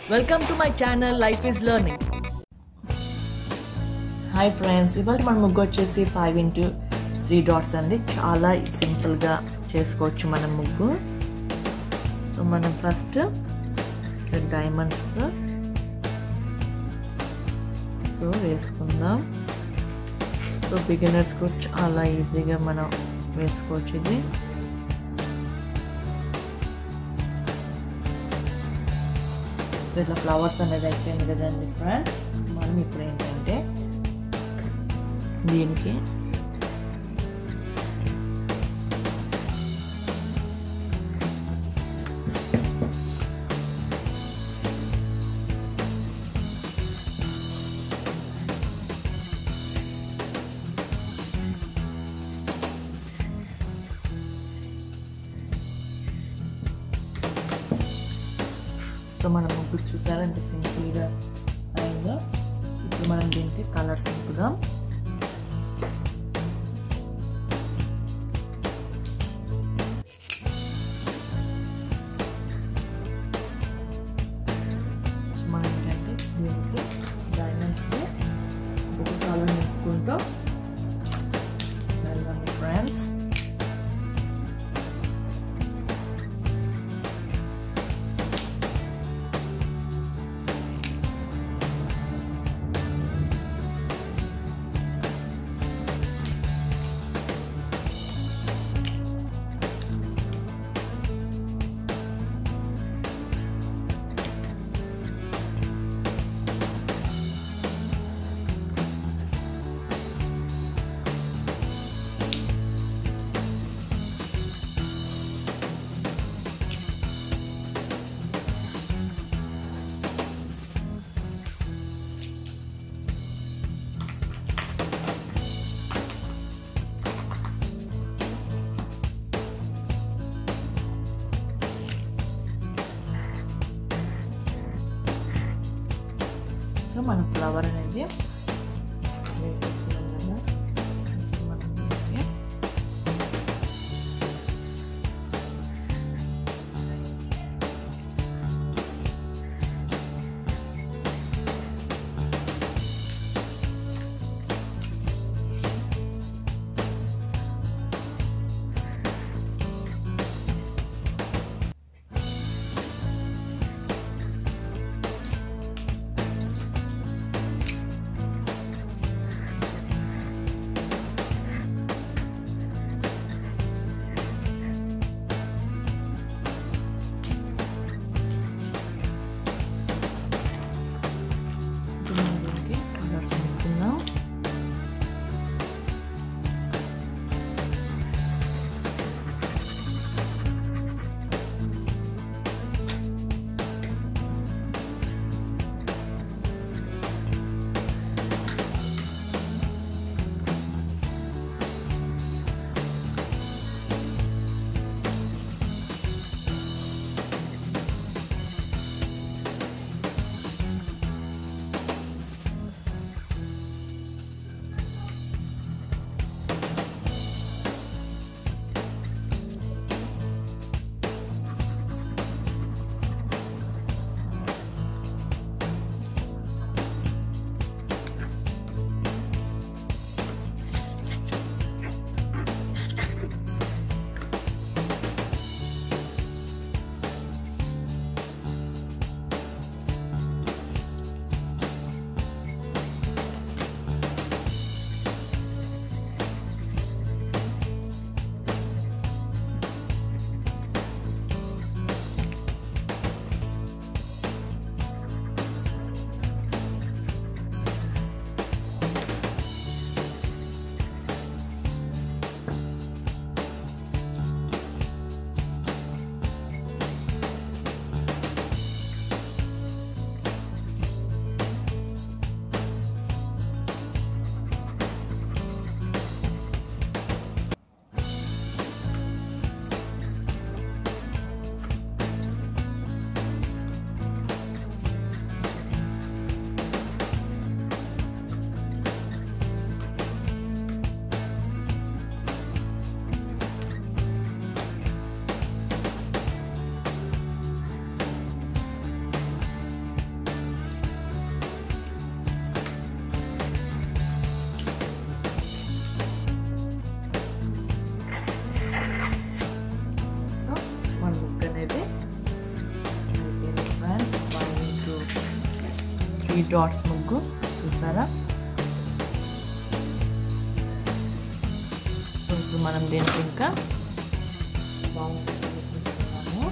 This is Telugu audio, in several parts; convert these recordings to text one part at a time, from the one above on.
welcome to my channel life is learning hi friends ఇవాళ మన ముగ్గు వచ్చేసి ఫైవ్ ఇంటూ త్రీ డాట్స్ అండి చాలా సింపుల్గా చేసుకోవచ్చు మన ముగ్గు సో మనం ఫస్ట్ డైమండ్స్ సో వేసుకుందాం సో బిగినర్స్కి చాలా ఈజీగా మనం వేసుకోవచ్చు ఇది సో ఇట్లా ఫ్లవర్స్ అనేది అయిపోయింది కదండి ఫ్రెండ్స్ మనం ఇప్పుడు ఏంటంటే దీనికి సో మనం ముగ్గురు చూసారా ఎంత సింపుల్గా అయిందో ఇప్పుడు మనం దీనికి కలర్స్ నింపుదాం సో మనం ఏంటంటే దీనికి డైమండ్స్ని ఒక కలర్ నింపుకుంటూ వెళ్దాం ఫ్రెండ్స్ సో మన ఫ్లవర్ అనేది వేసేస్తున్నాం కదా మనం దీనికి ఈ డాట్స్ ముగ్గు చూసారా సో ఇప్పుడు మనం దీనికి ఇంకా బాగుంటుంది తీసుకున్నాము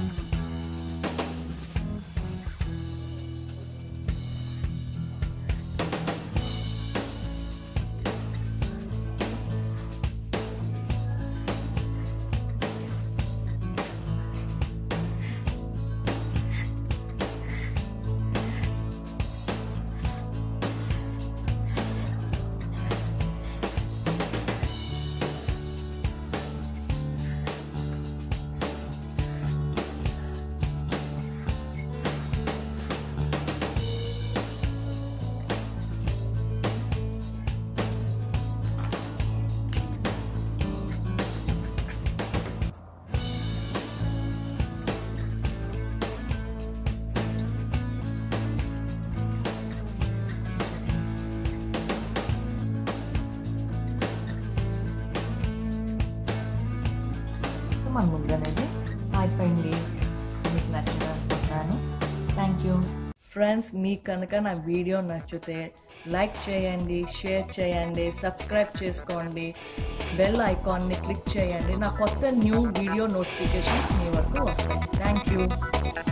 సో మన ముగ్గు అనేది అయిపోయింది మీకు నచ్చింది అనుకుంటున్నాను థ్యాంక్ యూ ఫ్రెండ్స్ మీకు కనుక నా వీడియో నచ్చితే లైక్ చేయండి షేర్ చేయండి సబ్స్క్రైబ్ చేసుకోండి బెల్ ఐకాన్ని క్లిక్ చేయండి నా కొత్త న్యూ వీడియో నోటిఫికేషన్స్ మీ వరకు వస్తాయి థ్యాంక్ యూ